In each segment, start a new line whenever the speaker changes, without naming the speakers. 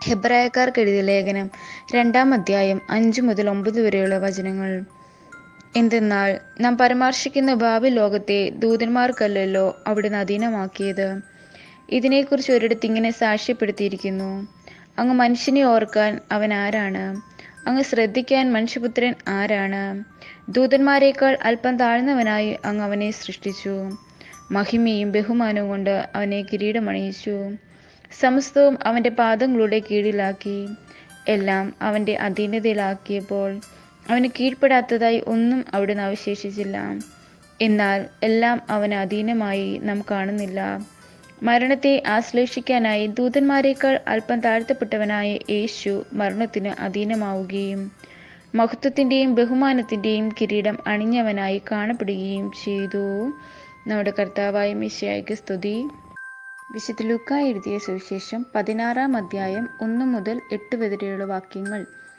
ഹെബ്രായക്കാർക്ക് എഴുതിയ ലേഖനം രണ്ടാം അധ്യായം അഞ്ചു മുതൽ ഒമ്പത് വരെയുള്ള വചനങ്ങൾ എന്തെന്നാൽ നാം പരാമർശിക്കുന്ന ഭാവി ലോകത്തെ ദൂതന്മാർക്കല്ലല്ലോ അവിടുന്ന് അധീനമാക്കിയത് ഇതിനെക്കുറിച്ച് ഒരിടത്ത് ഇങ്ങനെ സാക്ഷ്യപ്പെടുത്തിയിരിക്കുന്നു അങ്ങ് മനുഷ്യനെ ഓർക്കാൻ അവൻ ആരാണ് അങ്ങ് ശ്രദ്ധിക്കാൻ മനുഷ്യപുത്രൻ ആരാണ് ദൂതന്മാരെക്കാൾ അല്പം താഴ്ന്നവനായി അങ്ങ് അവനെ സൃഷ്ടിച്ചു മഹിമയും ബഹുമാനവും കൊണ്ട് അവനെ കിരീടമണിയിച്ചു സമസ്തവും അവൻ്റെ പാദങ്ങളുടെ കീഴിലാക്കി എല്ലാം അവൻ്റെ അധീനതയിലാക്കിയപ്പോൾ അവന് കീഴ്പ്പെടാത്തതായി ഒന്നും അവിടുന്ന് അവശേഷിച്ചില്ല എന്നാൽ എല്ലാം അവന് അധീനമായി നാം കാണുന്നില്ല മരണത്തെ ആശ്ലേഷിക്കാനായി ദൂതന്മാരെക്കാൾ അല്പം താഴ്ത്തപ്പെട്ടവനായ യേശു മരണത്തിന് അധീനമാവുകയും മഹത്വത്തിൻ്റെയും ബഹുമാനത്തിൻ്റെയും കിരീടം അണിഞ്ഞവനായി കാണപ്പെടുകയും ചെയ്തു നമ്മുടെ കർത്താവായ മിശയായിക്ക് സ്തുതി വിശുദ്ധ ലൂക്ക എഴുതിയ സുവിശേഷം പതിനാറാം അധ്യായം ഒന്ന് മുതൽ എട്ട് വരെയുള്ള വാക്യങ്ങൾ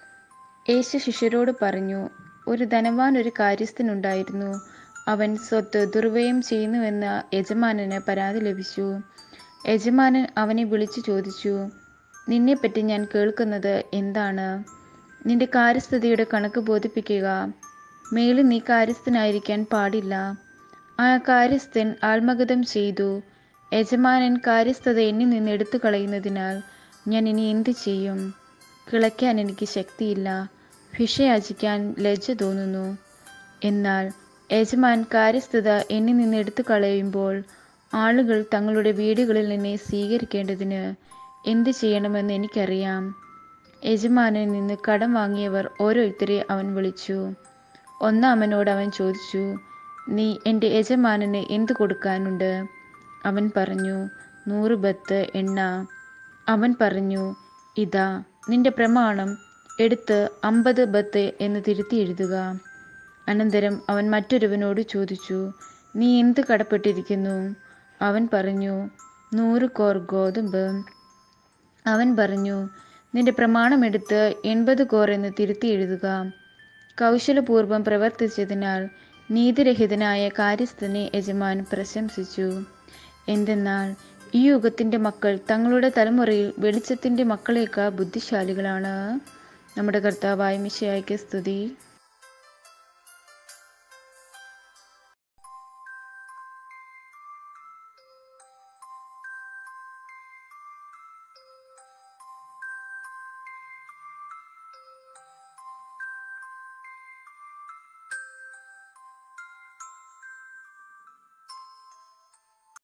യേശു ശിഷ്യരോട് പറഞ്ഞു ഒരു ധനവാൻ ഒരു കാര്യസ്ഥനുണ്ടായിരുന്നു അവൻ സ്വത്ത് ദുർവ്യയം ചെയ്യുന്നുവെന്ന യജമാനന് പരാതി ലഭിച്ചു യജമാനൻ അവനെ വിളിച്ചു ചോദിച്ചു നിന്നെപ്പറ്റി ഞാൻ കേൾക്കുന്നത് എന്താണ് നിന്റെ കാര്യസ്ഥതയുടെ കണക്ക് ബോധിപ്പിക്കുക മേലിൽ നീ കാര്യസ്ഥനായിരിക്കാൻ പാടില്ല ആ കാര്യസ്ഥൻ ആത്മഗതം ചെയ്തു യജമാനൻ കാര്യസ്ഥത എന്നിൽ നിന്ന് എടുത്തു കളയുന്നതിനാൽ ഞാൻ ഇനി എന്തു ചെയ്യും കിളയ്ക്കാൻ എനിക്ക് ശക്തിയില്ല ഭിഷയാചിക്കാൻ ലജ്ജ തോന്നുന്നു എന്നാൽ യജമാൻ കാര്യസ്ഥത എന്നിൽ നിന്ന് എടുത്തു കളയുമ്പോൾ ആളുകൾ തങ്ങളുടെ വീടുകളിൽ നിന്നെ സ്വീകരിക്കേണ്ടതിന് എന്തു ചെയ്യണമെന്ന് എനിക്കറിയാം യജമാനിൽ നിന്ന് കടം വാങ്ങിയവർ ഓരോരുത്തരെ അവൻ വിളിച്ചു ഒന്നാമനോട് അവൻ ചോദിച്ചു നീ എൻ്റെ യജമാനന് എന്തു കൊടുക്കാനുണ്ട് അവൻ പറഞ്ഞു നൂറ് ബത്ത് എണ്ണ അവൻ പറഞ്ഞു ഇതാ നിന്റെ പ്രമാണം എടുത്ത് അമ്പത് ബത്ത് എന്ന് തിരുത്തി എഴുതുക അനന്തരം അവൻ മറ്റൊരുവനോട് ചോദിച്ചു നീ എന്ത് കടപ്പെട്ടിരിക്കുന്നു അവൻ പറഞ്ഞു നൂറ് കോർ ഗോതമ്പ് അവൻ പറഞ്ഞു നിന്റെ പ്രമാണമെടുത്ത് എൺപത് കോർ എന്ന് തിരുത്തി എഴുതുക കൗശലപൂർവം പ്രവർത്തിച്ചതിനാൽ നീതിരഹിതനായ കാര്യസ്ഥനെ യജമാൻ പ്രശംസിച്ചു എന്തെന്നാൽ ഈ യുഗത്തിൻ്റെ മക്കൾ തങ്ങളുടെ തലമുറയിൽ വെളിച്ചത്തിൻ്റെ മക്കളേക്കാൾ ബുദ്ധിശാലികളാണ് നമ്മുടെ കർത്താവായ മിശയായ്ക്ക് സ്തുതി